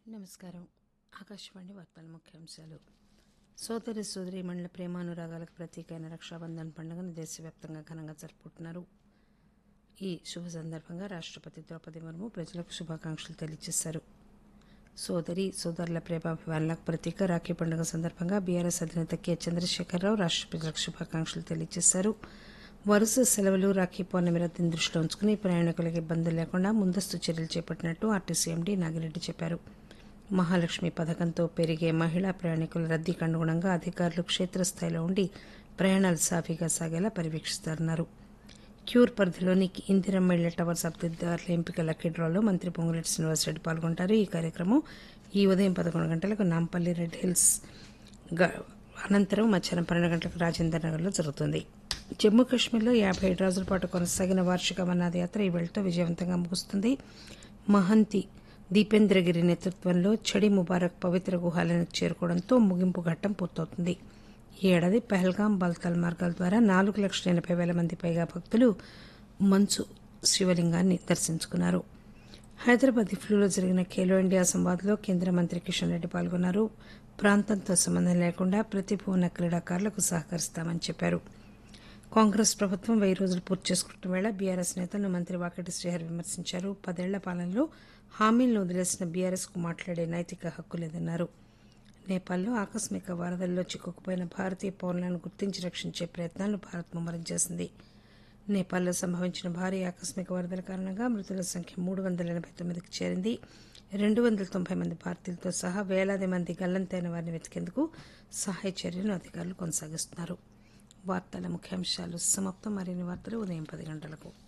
నమస్కారం ఆకాశవాణి వార్తల ముఖ్యాంశాలు సోదరి సోదరీమణుల ప్రేమానురాగాలకు ప్రతీకైన రక్షాబంధన్ పండుగను దేశవ్యాప్తంగా ఘనంగా జరుపుకుంటున్నారు ఈ శుభ సందర్భంగా రాష్ట్రపతి ద్రౌపది ముర్ము ప్రజలకు శుభాకాంక్షలు తెలియజేశారు సోదరి సోదరుల ప్రేమాభిమానులకు ప్రతీక రాఖీ పండుగ సందర్భంగా బీఆర్ఎస్ అధినేత కె చంద్రశేఖరరావు రాష్ట్ర ప్రజలకు శుభాకాంక్షలు తెలియజేశారు వరుస సెలవులు రాఖీ పౌర్ణమి రద్దీని దృష్టిలో ఉంచుకుని ప్రయాణికులకు ఇబ్బందులు లేకుండా ముందస్తు చర్యలు చేపట్టినట్టు ఆర్టీసీ ఎండీ నాగిరెడ్డి చెప్పారు మహాలక్ష్మి పథకంతో పెరిగే మహిళా ప్రయాణికుల రద్దీకి అనుగుణంగా అధికారులు క్షేత్రస్థాయిలో ఉండి ప్రయాణాలు సాఫీగా సాగేలా పర్యవేక్షిస్తారన్నారు క్యూర్ పరిధిలోని ఇందిరమ్మ ఇళ్ల టవర్స్ అభ్యర్థుల ఎంపిక లక్కీ డ్రాలో మంత్రి పొంగులేటి శ్రీనివాసరెడ్డి పాల్గొంటారు ఈ కార్యక్రమం ఈ ఉదయం పదకొండు గంటలకు నాంపల్లి రెడ్ హిల్స్ గ- అనంతరం మధ్యాహ్నం పన్నెండు గంటలకు రాజేందర్ నగర్లో జరుగుతుంది జమ్మూ కాశ్మీర్లో యాభై ఏడు రోజుల పాటు కొనసాగిన వార్షిక అమర్నాథ్ యాత్ర ఈ వేళతో విజయవంతంగా ముగుస్తుంది మహంతి దీపేంద్రగిరి నేతృత్వంలో చడి ముబారక్ పవిత్ర గుహాలను చేరుకోవడంతో ముగింపు ఘట్టం పూర్తవుతుంది ఈ ఏడాది పహల్గాం బల్తాల్ మార్గాల ద్వారా నాలుగు లక్షల ఎనభై వేల మంది పైగా భక్తులు మంచు శివలింగాన్ని దర్శించుకున్నారు హైదరాబాద్ ఇఫ్లూలో జరిగిన ఖేలో ఇండియా సంవాద్లో కేంద్ర మంత్రి కిషన్ రెడ్డి పాల్గొన్నారు ప్రాంతంతో సంబంధం లేకుండా ప్రతిభ ఉన్న క్రీడాకారులకు సహకరిస్తామని చెప్పారు కాంగ్రెస్ ప్రభుత్వం వెయ్యి రోజులు పూర్తి చేసుకుంటున్న వేళ బీఆర్ఎస్ నేతలను మంత్రి వాకటి శ్రీహరి విమర్శించారు పదేళ్ల పాలనలో హామీలను వదిలేసిన బీఆర్ఎస్ కు మాట్లాడే నైతిక హక్కు లేదన్నారు నేపాల్లో ఆకస్మిక వరదల్లో చిక్కుకుపోయిన భారతీయ పౌరులను గుర్తించి రక్షించే ప్రయత్నాలను భారత్ ముమ్మరం చేసింది నేపాల్లో సంభవించిన భారీ ఆకస్మిక వరదల కారణంగా మృతుల సంఖ్య మూడు వందల ఎనభై తొమ్మిదికి చేరింది రెండు వందల తొంభై మంది భారతీయులతో సహా వేలాది మంది గల్లంతైన వారిని వెతికేందుకు సహాయ చర్యలను అధికారులు కొనసాగిస్తున్నారు వార్తల ముఖ్యాంశాలు సమాప్తం మరిన్ని వార్తలు ఉదయం పది గంటలకు